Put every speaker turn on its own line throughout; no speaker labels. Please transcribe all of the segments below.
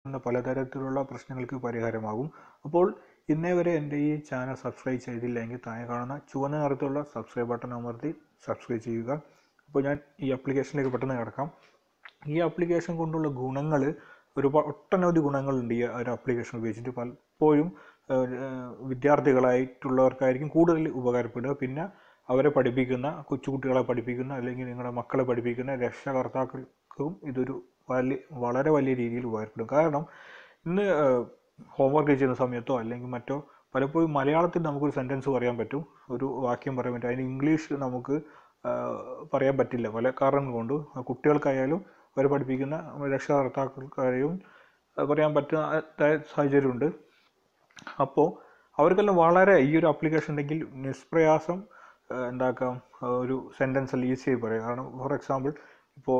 എന്ന പലതരത്തിലുള്ള പ്രശ്നങ്ങൾക്ക് പരിഹാരമാകും അപ്പോൾ ഇന്നേ വരെ എൻ്റെ ഈ ചാനൽ സബ്സ്ക്രൈബ് ചെയ്തില്ലെങ്കിൽ താഴെ കാണുന്ന ചുവന്ന നിറത്തിലുള്ള സബ്സ്ക്രൈബ് ബട്ടൺ അമർത്തി സബ്സ്ക്രൈബ് ചെയ്യുക അപ്പോൾ ഞാൻ ഈ ആപ്ലിക്കേഷനിലേക്ക് പെട്ടെന്ന് കിടക്കാം ഈ ആപ്ലിക്കേഷൻ കൊണ്ടുള്ള ഗുണങ്ങൾ ഒരുപാട് ഒട്ടനവധി ഗുണങ്ങളുണ്ട് ഈ ഒരു ആപ്ലിക്കേഷൻ ഉപയോഗിച്ചിട്ട് പലപ്പോഴും വിദ്യാർത്ഥികളായിട്ടുള്ളവർക്കായിരിക്കും കൂടുതൽ ഉപകാരപ്പെടുക പിന്നെ അവരെ പഠിപ്പിക്കുന്ന കൊച്ചുകുട്ടികളെ പഠിപ്പിക്കുന്ന അല്ലെങ്കിൽ നിങ്ങളുടെ മക്കളെ പഠിപ്പിക്കുന്ന രക്ഷകർത്താക്കൾക്കും ഇതൊരു വലിയ വളരെ വലിയ രീതിയിൽ ഉപകാരപ്പെടും കാരണം ഇന്ന് ഹോംവർക്ക് ചെയ്യുന്ന സമയത്തോ അല്ലെങ്കിൽ മറ്റോ പലപ്പോഴും മലയാളത്തിൽ നമുക്കൊരു സെൻറ്റൻസ് പറയാൻ പറ്റും ഒരു വാക്യം പറയാൻ പറ്റും അതിന് ഇംഗ്ലീഷ് നമുക്ക് പറയാൻ പറ്റില്ല പല കാരണങ്ങൾ കൊണ്ട് കുട്ടികൾക്കായാലും അവരെ പഠിപ്പിക്കുന്ന രക്ഷകർത്താക്കൾക്കാരെയും പറയാൻ പറ്റുന്ന സാഹചര്യമുണ്ട് അപ്പോൾ അവർക്കെല്ലാം വളരെ ഈ ഒരു ആപ്ലിക്കേഷൻ ഉണ്ടെങ്കിൽ നിഷ്പ്രയാസം എന്താക്കാം ഒരു സെൻറ്റൻസ് എല്ലാം ഈസിയായി പറയാം കാരണം ഫോർ എക്സാമ്പിൾ ഇപ്പോൾ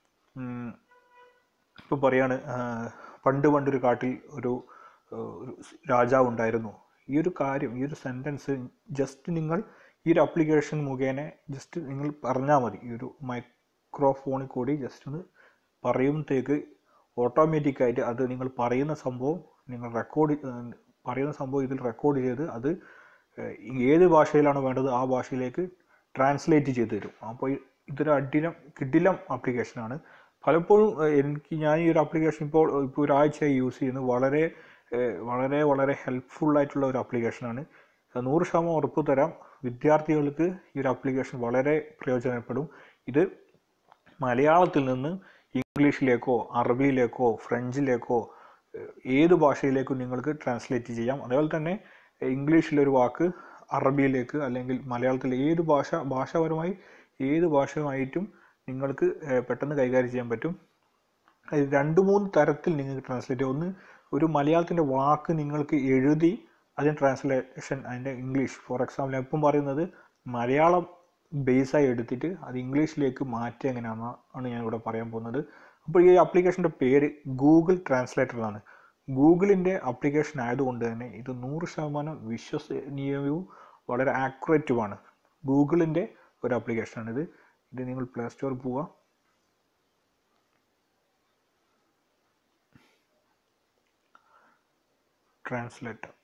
ഇപ്പോൾ പറയാണ് പണ്ട് പണ്ടൊരു കാട്ടിൽ ഒരു രാജാവ് ഉണ്ടായിരുന്നു ഈ ഒരു കാര്യം ഈ ഒരു സെൻറ്റൻസ് ജസ്റ്റ് നിങ്ങൾ ഈ ഒരു ആപ്ലിക്കേഷൻ മുഖേന ജസ്റ്റ് നിങ്ങൾ പറഞ്ഞാൽ മതി ഈ ഒരു മൈക്രോഫോണിൽ കൂടി ജസ്റ്റ് ഒന്ന് പറയുമ്പോഴത്തേക്ക് ഓട്ടോമാറ്റിക്കായിട്ട് അത് നിങ്ങൾ പറയുന്ന സംഭവം നിങ്ങൾ റെക്കോർഡ് പറയുന്ന സംഭവം ഇതിൽ റെക്കോർഡ് ചെയ്ത് അത് ഏത് ഭാഷയിലാണ് വേണ്ടത് ആ ഭാഷയിലേക്ക് ട്രാൻസ്ലേറ്റ് ചെയ്ത് തരും അപ്പോൾ ഇതൊരു അഡിലം കിഡിലം ആപ്ലിക്കേഷനാണ് പലപ്പോഴും എനിക്ക് ഞാൻ ഈ ഒരു ആപ്ലിക്കേഷൻ ഇപ്പോൾ ഇപ്പോൾ ഒരാഴ്ചയായി യൂസ് ചെയ്യുന്നത് വളരെ വളരെ വളരെ ഹെൽപ്ഫുൾ ആയിട്ടുള്ള ഒരു ആപ്ലിക്കേഷനാണ് നൂറ് ശതമാനം ഉറപ്പ് തരാം വിദ്യാർത്ഥികൾക്ക് ഈ ഒരു ആപ്ലിക്കേഷൻ വളരെ പ്രയോജനപ്പെടും ഇത് മലയാളത്തിൽ നിന്ന് ഇംഗ്ലീഷിലേക്കോ അറബിയിലേക്കോ ഫ്രഞ്ചിലേക്കോ ഏത് ഭാഷയിലേക്കും നിങ്ങൾക്ക് ട്രാൻസ്ലേറ്റ് ചെയ്യാം അതേപോലെ തന്നെ ഇംഗ്ലീഷിലൊരു വാക്ക് അറബിയിലേക്ക് അല്ലെങ്കിൽ മലയാളത്തിലെ ഏത് ഭാഷ ഭാഷാപരമായി ഏത് ഭാഷയുമായിട്ടും നിങ്ങൾക്ക് പെട്ടെന്ന് കൈകാര്യം ചെയ്യാൻ പറ്റും രണ്ട് മൂന്ന് തരത്തിൽ നിങ്ങൾക്ക് ട്രാൻസ്ലേറ്റ് ചെയ്യാം ഒന്ന് ഒരു മലയാളത്തിൻ്റെ വാക്ക് നിങ്ങൾക്ക് എഴുതി അതിന് ട്രാൻസ്ലേഷൻ അതിൻ്റെ ഇംഗ്ലീഷ് ഫോർ എക്സാമ്പിൾ ഞാൻ ഇപ്പം പറയുന്നത് മലയാളം ബേസായി എടുത്തിട്ട് അത് ഇംഗ്ലീഷിലേക്ക് മാറ്റി എങ്ങനെയാണെന്നാണ് ഞാൻ ഇവിടെ പറയാൻ പോകുന്നത് അപ്പോൾ ഈ ആപ്ലിക്കേഷൻ്റെ പേര് ഗൂഗിൾ ട്രാൻസ്ലേറ്റർ എന്നാണ് ഗൂഗിളിൻ്റെ ആപ്ലിക്കേഷൻ ആയതുകൊണ്ട് തന്നെ ഇത് നൂറ് ശതമാനം വിശ്വസനീയവും വളരെ ആക്യുറേറ്റുമാണ് ഗൂഗിളിൻ്റെ ഒരു ആപ്ലിക്കേഷനാണിത് ഇത് നിങ്ങൾ പ്ലേ സ്റ്റോറിൽ പോവുക ട്രാൻസ്ലേറ്റർ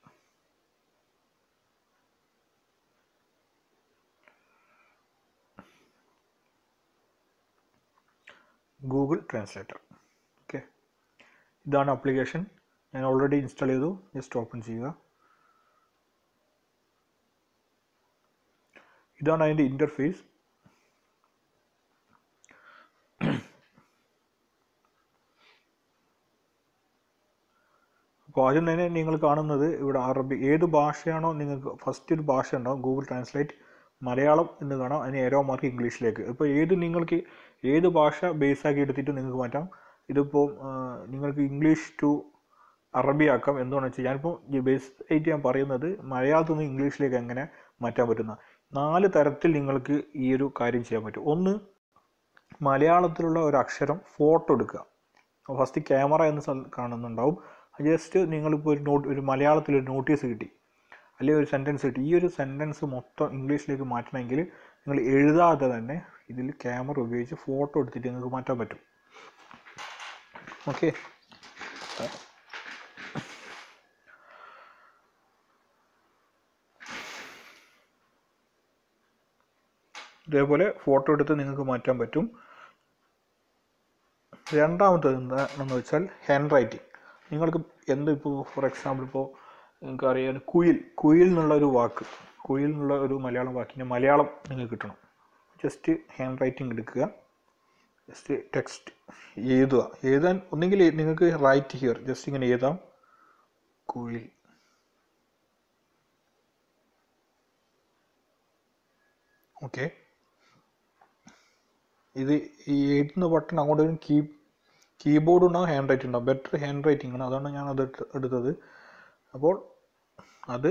ഗൂഗിൾ ട്രാൻസ്ലേറ്റർ ഓക്കെ ഇതാണ് ആപ്ലിക്കേഷൻ ഞാൻ ഓൾറെഡി ഇൻസ്റ്റാൾ ചെയ്തു ജസ്റ്റ് ഓപ്പൺ ചെയ്യുക ഇതാണ് അതിൻ്റെ ഇൻ്റർഫേസ് അപ്പോൾ ആദ്യം തന്നെ നിങ്ങൾ കാണുന്നത് ഇവിടെ അറബി ഏത് ഭാഷയാണോ നിങ്ങൾക്ക് ഫസ്റ്റ് ഒരു ഭാഷ ഉണ്ടാവും ഗൂഗിൾ ട്രാൻസ്ലേറ്റ് മലയാളം എന്ന് കാണാം അതിന് ഏരോ മാർക്ക് ഇംഗ്ലീഷിലേക്ക് ഇപ്പോൾ ഏത് നിങ്ങൾക്ക് ഏത് ഭാഷ ബേസ് ആക്കി എടുത്തിട്ട് നിങ്ങൾക്ക് മാറ്റാം ഇതിപ്പോൾ നിങ്ങൾക്ക് ഇംഗ്ലീഷ് ടു അറബി ആക്കാം എന്തുകൊണ്ടെന്ന് വെച്ചാൽ ഞാനിപ്പോൾ ബേസ് ആയിട്ട് ഞാൻ പറയുന്നത് മലയാളത്തിൽ നിന്ന് ഇംഗ്ലീഷിലേക്ക് എങ്ങനെ മാറ്റാൻ പറ്റുന്ന നാല് തരത്തിൽ നിങ്ങൾക്ക് ഈ ഒരു കാര്യം ചെയ്യാൻ പറ്റും ഒന്ന് മലയാളത്തിലുള്ള ഒരു അക്ഷരം ഫോട്ടോ എടുക്കുക ഫസ്റ്റ് ക്യാമറ എന്ന് കാണുന്നുണ്ടാവും ജസ്റ്റ് നിങ്ങളിപ്പോൾ ഒരു നോട്ട് ഒരു മലയാളത്തിൽ ഒരു നോട്ടീസ് കിട്ടി അല്ലെങ്കിൽ ഒരു സെൻറ്റൻസ് കിട്ടി ഈ ഒരു സെൻറ്റൻസ് മൊത്തം ഇംഗ്ലീഷിലേക്ക് മാറ്റണമെങ്കിൽ നിങ്ങൾ എഴുതാതെ തന്നെ ഇതിൽ ക്യാമറ ഉപയോഗിച്ച് ഫോട്ടോ എടുത്തിട്ട് നിങ്ങൾക്ക് മാറ്റാൻ പറ്റും ഓക്കെ ഇതേപോലെ ഫോട്ടോ എടുത്ത് നിങ്ങൾക്ക് മാറ്റാൻ പറ്റും രണ്ടാമത്തത് എന്താണെന്ന് വെച്ചാൽ ഹാൻഡ് റൈറ്റിംഗ് നിങ്ങൾക്ക് എന്ത് ഇപ്പോൾ ഫോർ എക്സാമ്പിൾ ഇപ്പോൾ നിങ്ങൾക്ക് അറിയാൻ കുയിൽ കുയിൽ എന്നുള്ള ഒരു വാക്ക് കുയിൽ എന്നുള്ള ഒരു മലയാളം വാക്കിൻ്റെ മലയാളം നിങ്ങൾക്ക് കിട്ടണം ജസ്റ്റ് ഹാൻഡ് റൈറ്റിംഗ് എടുക്കുക ജസ്റ്റ് ടെക്സ്റ്റ് എഴുതുക എഴുതാൻ ഒന്നെങ്കിൽ നിങ്ങൾക്ക് റൈറ്റ് ഹിയർ ജസ്റ്റ് ഇങ്ങനെ എഴുതാം കുയിൽ ഓക്കെ ഇത് ഈ എഴുതുന്ന ബട്ടൺ അങ്ങോട്ട് കീ കീബോർഡ് ഉണ്ടാവും ഹാൻഡ് റൈറ്റിംഗ് ഉണ്ടാവും ബെറ്റർ ഹാൻഡ് റൈറ്റിംഗ് ആണ് അതാണ് ഞാൻ അത് എടുത്തത് അപ്പോൾ അത്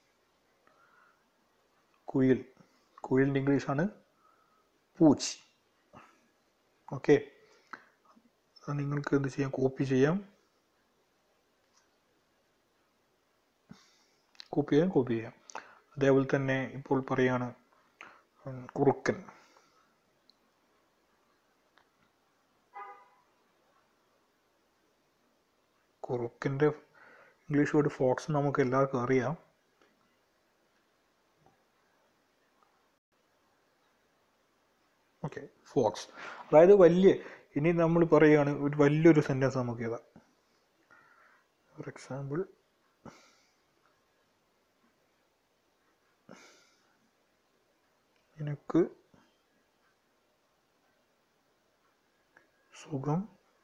കുയിൽ കുയിലിൻ്റെ ഇംഗ്ലീഷാണ് പൂച്ച് ഓക്കെ നിങ്ങൾക്ക് എന്ത് ചെയ്യാം കോപ്പി ചെയ്യാം കോപ്പി ചെയ്യാം കോപ്പി ചെയ്യാം അതേപോലെ തന്നെ ഇപ്പോൾ പറയാണ് കുറുക്കൻ കുറുക്കിൻ്റെ ഇംഗ്ലീഷ് വേർഡ് ഫോക്സ് നമുക്ക് എല്ലാവർക്കും അറിയാം ഓക്കെ ഫോക്സ് അതായത് വലിയ ഇനി നമ്മൾ പറയുകയാണ് ഒരു വലിയൊരു സെൻറ്റൻസ് നമുക്ക് എഴുതാം ഫോർ എക്സാമ്പിൾ എനിക്ക് സുഖം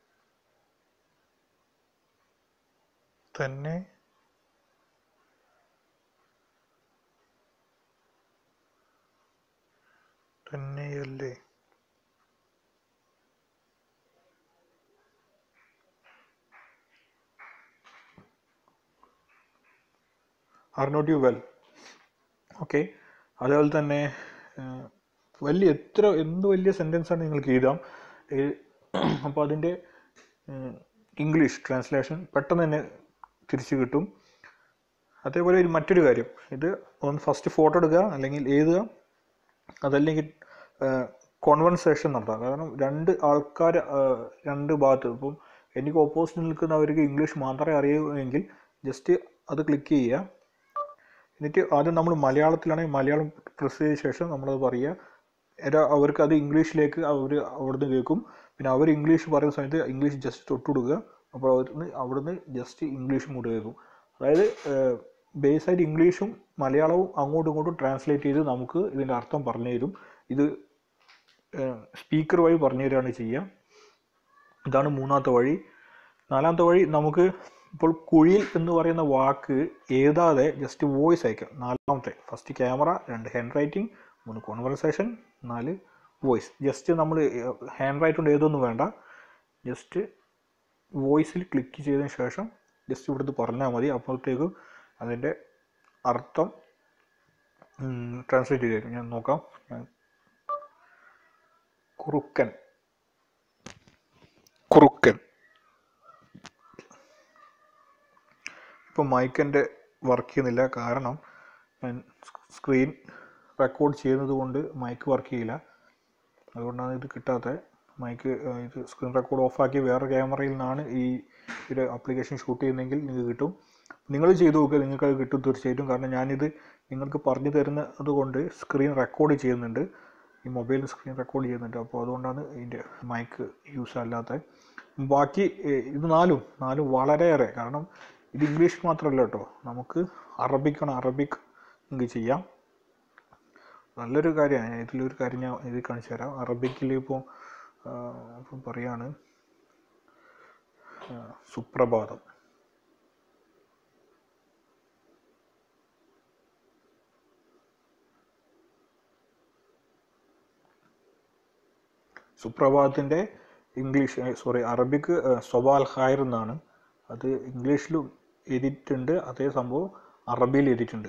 തന്നെ തന്നെയല്ലേ are not you well okay അതേപോലെ തന്നെ ഏഹ്, വലിയ എത്ര എന്ത് വലിയ സെൻറ്റൻസ് ആണ് നിങ്ങൾക്ക് എഴുതാം അപ്പോൾ അതിൻ്റെ ഇംഗ്ലീഷ് ട്രാൻസ്ലേഷൻ പെട്ടെന്ന് തന്നെ തിരിച്ചു കിട്ടും അതേപോലെ ഒരു മറ്റൊരു കാര്യം ഇത് ഒന്ന് ഫസ്റ്റ് ഫോട്ടോ എടുക്കുക അല്ലെങ്കിൽ എഴുതുക അതല്ലെങ്കിൽ കോൺവെർസേഷൻ നടത്താം കാരണം രണ്ട് ആൾക്കാർ രണ്ട് ഭാഗത്ത് ഇപ്പം എനിക്ക് ഓപ്പോസിറ്റ് നിൽക്കുന്നവർക്ക് ഇംഗ്ലീഷ് മാത്രമേ അറിയൂ എങ്കിൽ ജസ്റ്റ് അത് ക്ലിക്ക് ചെയ്യുക എന്നിട്ട് ആദ്യം നമ്മൾ മലയാളത്തിലാണെങ്കിൽ മലയാളം പ്രസ് ചെയ്ത ശേഷം നമ്മളത് പറയുക എടാ അവർക്ക് അത് ഇംഗ്ലീഷിലേക്ക് അവർ അവിടുന്ന് കേൾക്കും പിന്നെ അവർ ഇംഗ്ലീഷ് പറയുന്ന സമയത്ത് ഇംഗ്ലീഷ് ജസ്റ്റ് തൊട്ട് കൊടുക്കുക അപ്പോൾ അവിടുന്ന് അവിടുന്ന് ജസ്റ്റ് ഇംഗ്ലീഷും കൂടെ കേൾക്കും അതായത് ബേസ് ആയിട്ട് ഇംഗ്ലീഷും മലയാളവും അങ്ങോട്ടും ഇങ്ങോട്ടും ട്രാൻസ്ലേറ്റ് ചെയ്ത് നമുക്ക് ഇതിൻ്റെ അർത്ഥം പറഞ്ഞു തരും ഇത് സ്പീക്കർ വഴി പറഞ്ഞു തരികയാണ് ചെയ്യുക ഇതാണ് മൂന്നാമത്തെ വഴി നാലാമത്തെ വഴി നമുക്ക് ഇപ്പോൾ കുഴിൽ എന്ന് പറയുന്ന വാക്ക് എഴുതാതെ ജസ്റ്റ് വോയിസ് അയക്കാം നാലാമത്തെ ഫസ്റ്റ് ക്യാമറ രണ്ട് ഹാൻഡ് റൈറ്റിംഗ് മൂന്ന് കോൺവെർസേഷൻ നാല് വോയിസ് ജസ്റ്റ് നമ്മൾ ഹാൻഡ് റൈറ്റ് കൊണ്ട് എഴുതൊന്നും വേണ്ട ജസ്റ്റ് വോയിസിൽ ക്ലിക്ക് ചെയ്തതിന് ശേഷം ജസ്റ്റ് ഇവിടുന്ന് പറഞ്ഞാൽ മതി അപ്പോഴത്തേക്കും അതിൻ്റെ അർത്ഥം ട്രാൻസ്ലേറ്റ് ചെയ്ത് തരും ഞാൻ നോക്കാം ഞാൻ കുറുക്കൻ കുറുക്കൻ ഇപ്പോൾ മൈക്കിൻ്റെ വർക്ക് ചെയ്യുന്നില്ല കാരണം ഞാൻ സ്ക്രീൻ റെക്കോർഡ് ചെയ്യുന്നത് കൊണ്ട് മൈക്ക് വർക്ക് ചെയ്യില്ല അതുകൊണ്ടാണ് ഇത് കിട്ടാത്തത് മൈക്ക് ഇത് സ്ക്രീൻ റെക്കോർഡ് ഓഫാക്കി വേറെ ക്യാമറയിൽ നിന്നാണ് ഈ ഒരു ആപ്ലിക്കേഷൻ ഷൂട്ട് ചെയ്യുന്നതെങ്കിൽ നിങ്ങൾക്ക് കിട്ടും നിങ്ങൾ ചെയ്ത് നോക്കുക നിങ്ങൾക്ക് അത് കിട്ടും തീർച്ചയായിട്ടും കാരണം ഞാനിത് നിങ്ങൾക്ക് പറഞ്ഞു തരുന്നത് കൊണ്ട് സ്ക്രീൻ റെക്കോർഡ് ചെയ്യുന്നുണ്ട് ഈ മൊബൈലിൽ സ്ക്രീൻ റെക്കോർഡ് ചെയ്യുന്നുണ്ട് അപ്പോൾ അതുകൊണ്ടാണ് ഇതിൻ്റെ മൈക്ക് യൂസ് അല്ലാത്തത് ബാക്കി ഏഹ്, ഇത് നാലും നാലും വളരെയേറെ കാരണം ഇത് ഇംഗ്ലീഷ് മാത്രമല്ല കേട്ടോ നമുക്ക് അറബിക്കാണ് അറബിക് നിങ്ങൾക്ക് ചെയ്യാം നല്ലൊരു കാര്യമാണ് ഞാൻ ഇതിലൊരു കാര്യം ഞാൻ ഇത് കാണിച്ചു തരാം അറബിക്കിൽ ഇപ്പോൾ ഇപ്പം പറയാണ് ആ, സുപ്രഭാതം സുപ്രഭാതത്തിൻ്റെ ഇംഗ്ലീഷ് സോറി അറബിക്ക് സൊബാൽ ഖായർ എന്നാണ് അത് ഇംഗ്ലീഷിലും എഴുതിയിട്ടുണ്ട് അതേ സംഭവം അറബിയിൽ എഴുതിയിട്ടുണ്ട്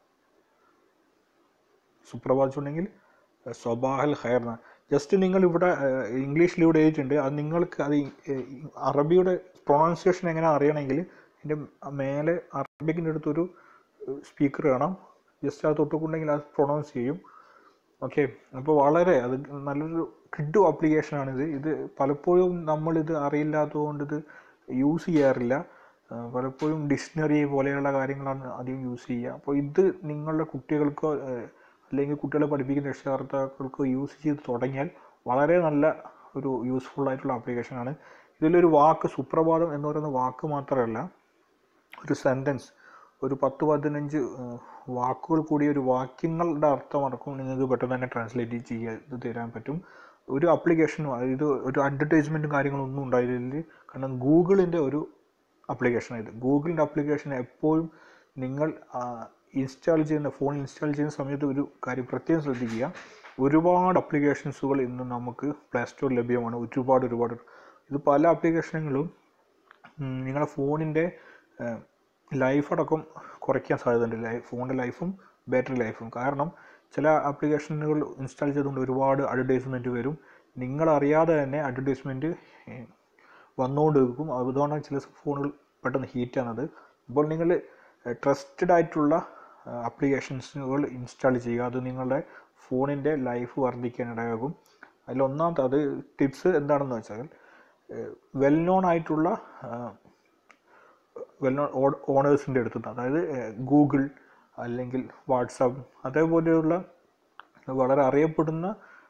സുപ്രഭാതിച്ചുണ്ടെങ്കിൽ സൊബാഹൽ ഖൈർ എന്നാണ് ജസ്റ്റ് നിങ്ങൾ ഇവിടെ ഇംഗ്ലീഷിൽ ഇവിടെ എഴുതിയിട്ടുണ്ട് അത് നിങ്ങൾക്ക് അത് ഈ- ഈ അറബിയുടെ പ്രൊണൗൺസിയേഷൻ എങ്ങനെ അറിയണമെങ്കിൽ അതിൻ്റെ മേലെ അറബിക്കിൻ്റെ അടുത്തൊരു സ്പീക്കർ കാണാം ജസ്റ്റ് അത് തൊട്ടുകൊണ്ടെങ്കിൽ അത് പ്രൊണൗൺസ് ചെയ്യും ഓക്കെ അപ്പോൾ വളരെ അത് നല്ലൊരു കിഡു ആപ്ലിക്കേഷനാണിത് ഇത് പലപ്പോഴും നമ്മളിത് അറിയില്ലാത്തതുകൊണ്ട് ഇത് യൂസ് ചെയ്യാറില്ല ആ, പലപ്പോഴും ഡിക്ഷണറി പോലെയുള്ള കാര്യങ്ങളാണ് അധികം യൂസ് ചെയ്യുക അപ്പോൾ ഇത് നിങ്ങളുടെ കുട്ടികൾക്കോ ആ, അല്ലെങ്കിൽ കുട്ടികളെ പഠിപ്പിക്കുന്ന രക്ഷകർത്താക്കൾക്കോ യൂസ് ചെയ്ത് തുടങ്ങിയാൽ വളരെ നല്ല ഒരു യൂസ്ഫുൾ ആയിട്ടുള്ള ആപ്ലിക്കേഷനാണ് ഇതിലൊരു വാക്ക് സുപ്രഭാതം എന്ന് പറയുന്ന വാക്ക് മാത്രമല്ല ഒരു സെൻറ്റൻസ് ഒരു പത്ത് പതിനഞ്ച് ഏഹ്, വാക്കുകൾ കൂടി ഒരു വാക്യങ്ങളുടെ അർത്ഥമടക്കം നിങ്ങൾക്ക് പെട്ടെന്ന് തന്നെ ട്രാൻസ്ലേറ്റ് ചെയ്ത് തരാൻ പറ്റും ഒരു ആപ്ലിക്കേഷനും ഇത് ഒരു അഡ്വർടൈസ്മെൻറ്റും കാര്യങ്ങളൊന്നും ഉണ്ടായില്ല കാരണം ഗൂഗിളിൻ്റെ ഒരു ആപ്ലിക്കേഷനാണ് ഇത് ഗൂഗിളിൻ്റെ ആപ്ലിക്കേഷൻ എപ്പോഴും നിങ്ങൾ ഇൻസ്റ്റാൾ ചെയ്യുന്ന ഫോൺ ഇൻസ്റ്റാൾ ചെയ്യുന്ന സമയത്ത് ഒരു കാര്യം പ്രത്യേകം ശ്രദ്ധിക്കുക ഒരുപാട് ആപ്ലിക്കേഷൻസുകൾ ഇന്ന് നമുക്ക് പ്ലേ സ്റ്റോറിൽ ലഭ്യമാണ് ഒരുപാട് ഒരുപാട് ഇത് പല ആപ്ലിക്കേഷനുകളും ഉം, നിങ്ങളുടെ ഫോണിൻ്റെ ലൈഫ് അടക്കം കുറയ്ക്കാൻ സാധ്യതയുണ്ട് ലൈഫ് ഫോണിൻ്റെ ലൈഫും ബാറ്ററി ലൈഫും കാരണം ചില ആപ്ലിക്കേഷനുകൾ ഇൻസ്റ്റാൾ ചെയ്തുകൊണ്ട് ഒരുപാട് അഡ്വർടൈസ്മെൻറ്റ് വരും നിങ്ങളറിയാതെ തന്നെ അഡ്വർടൈസ്മെൻറ്റ് വന്നുകൊണ്ടിരിക്കും അതുകൊണ്ടാണ് ചില ഫോണുകൾ പെട്ടെന്ന് ഹീറ്റ് ആകുന്നത് അപ്പോൾ നിങ്ങൾ ട്രസ്റ്റഡ് ആയിട്ടുള്ള ആപ്ലിക്കേഷൻസുകൾ ഇൻസ്റ്റാൾ ചെയ്യുക അത് നിങ്ങളുടെ ഫോണിൻ്റെ ലൈഫ് വർദ്ധിക്കാൻ ഇടയാകും അതിൽ ഒന്നാമത്തെ അത് ടിപ്സ് എന്താണെന്ന് വെച്ചാൽ വെൽ നോൺ ആയിട്ടുള്ള വെൽ ഓണേഴ്സിൻ്റെ അടുത്ത് നിന്ന് അതായത് ഗൂഗിൾ അല്ലെങ്കിൽ വാട്സാപ്പ് അതേപോലെയുള്ള വളരെ അറിയപ്പെടുന്ന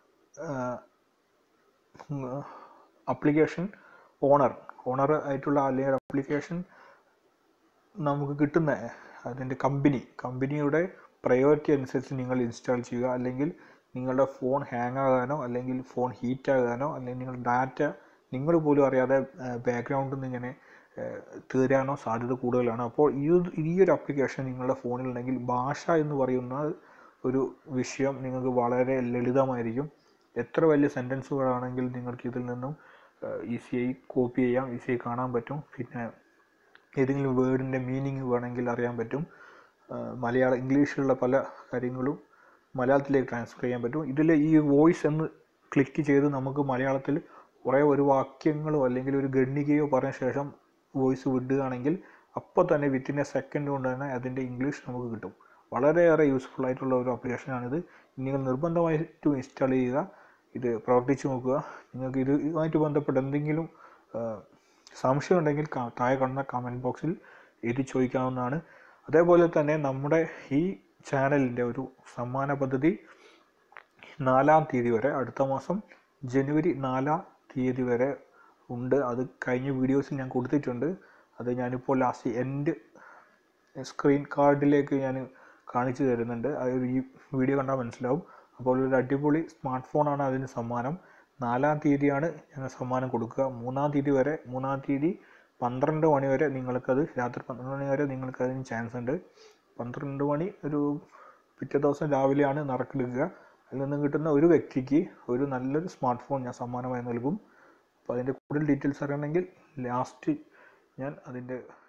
അപ്ലിക്കേഷൻ ഓണർ ഓണർ ആയിട്ടുള്ള അല്ലെങ്കിൽ അപ്ലിക്കേഷൻ നമുക്ക് കിട്ടുന്ന അതിൻ്റെ കമ്പനി കമ്പനിയുടെ പ്രയോറിറ്റി അനുസരിച്ച് നിങ്ങൾ ഇൻസ്റ്റാൾ ചെയ്യുക അല്ലെങ്കിൽ നിങ്ങളുടെ ഫോൺ ഹാങ് ആകാനോ അല്ലെങ്കിൽ ഫോൺ ഹീറ്റ് ആകാനോ അല്ലെങ്കിൽ നിങ്ങളുടെ ഡാറ്റ നിങ്ങൾ പോലും അറിയാതെ ബാക്ക്ഗ്രൗണ്ടിൽ നിന്ന് ഇങ്ങനെ തീരാനോ സാധ്യത കൂടുതലാണ് അപ്പോൾ ഈ ഈ ഒരു ആപ്ലിക്കേഷൻ നിങ്ങളുടെ ഫോണിലുണ്ടെങ്കിൽ ഭാഷ എന്ന് പറയുന്ന ഒരു വിഷയം നിങ്ങൾക്ക് വളരെ ലളിതമായിരിക്കും എത്ര വലിയ സെൻറ്റൻസുകളാണെങ്കിൽ നിങ്ങൾക്ക് ഇതിൽ നിന്നും ഈസിയായി കോപ്പി ചെയ്യാം ഈസിയായി കാണാൻ പറ്റും പിന്നെ ഏതെങ്കിലും വേർഡിൻ്റെ മീനിങ് വേണമെങ്കിൽ അറിയാൻ പറ്റും മലയാളം ഇംഗ്ലീഷിലുള്ള പല കാര്യങ്ങളും മലയാളത്തിലേക്ക് ട്രാൻസ്ഫർ ചെയ്യാൻ പറ്റും ഇതിൽ ഈ വോയിസ് എന്ന് ക്ലിക്ക് ചെയ്ത് നമുക്ക് മലയാളത്തിൽ കുറേ ഒരു വാക്യങ്ങളോ അല്ലെങ്കിൽ ഒരു ഗണ്ണികയോ പറഞ്ഞ ശേഷം വോയിസ് വിടുകയാണെങ്കിൽ അപ്പോൾ തന്നെ വിത്തിൻ എ സെക്കൻഡ് കൊണ്ട് തന്നെ അതിൻ്റെ ഇംഗ്ലീഷ് നമുക്ക് കിട്ടും വളരെയേറെ യൂസ്ഫുൾ ആയിട്ടുള്ള ഒരു ആപ്ലിക്കേഷനാണിത് നിങ്ങൾ നിർബന്ധമായിട്ടും ഇൻസ്റ്റാൾ ചെയ്യുക ഇത് പ്രവർത്തിച്ച് നോക്കുക നിങ്ങൾക്ക് ഇത് ഇതുമായിട്ട് ബന്ധപ്പെട്ട് എന്തെങ്കിലും സംശയം ഉണ്ടെങ്കിൽ താഴെ കാണുന്ന കമൻറ്റ് ബോക്സിൽ എഴുതി ചോദിക്കാവുന്നതാണ് അതേപോലെ തന്നെ നമ്മുടെ ഈ ചാനലിൻ്റെ ഒരു സമ്മാന പദ്ധതി നാലാം തീയതി വരെ അടുത്ത മാസം ജനുവരി നാലാം തീയതി വരെ ഉണ്ട് അത് കഴിഞ്ഞ വീഡിയോസിൽ ഞാൻ കൊടുത്തിട്ടുണ്ട് അത് ഞാനിപ്പോൾ ലാസ്റ്റ് എൻ്റെ സ്ക്രീൻ കാർഡിലേക്ക് ഞാൻ കാണിച്ചു തരുന്നുണ്ട് അത് ഈ വീഡിയോ കണ്ടാൽ മനസ്സിലാവും അപ്പോൾ ഒരു അടിപൊളി സ്മാർട്ട് ഫോണാണ് അതിന് സമ്മാനം നാലാം തീയതിയാണ് ഞങ്ങൾ സമ്മാനം കൊടുക്കുക മൂന്നാം തീയതി വരെ മൂന്നാം തീയതി പന്ത്രണ്ട് മണി വരെ നിങ്ങൾക്കത് രാത്രി പന്ത്രണ്ട് മണി വരെ നിങ്ങൾക്ക് അതിന് ചാൻസ് ഉണ്ട് പന്ത്രണ്ട് മണി ഒരു പിറ്റേ ദിവസം രാവിലെയാണ് നറുക്കെടുക്കുക അതിൽ നിന്ന് കിട്ടുന്ന ഒരു വ്യക്തിക്ക് ഒരു നല്ലൊരു സ്മാർട്ട് ഫോൺ ഞാൻ സമ്മാനമായി നൽകും അപ്പോൾ അതിൻ്റെ കൂടുതൽ ഡീറ്റെയിൽസ് അറിയണമെങ്കിൽ ലാസ്റ്റ് ഞാൻ അതിൻ്റെ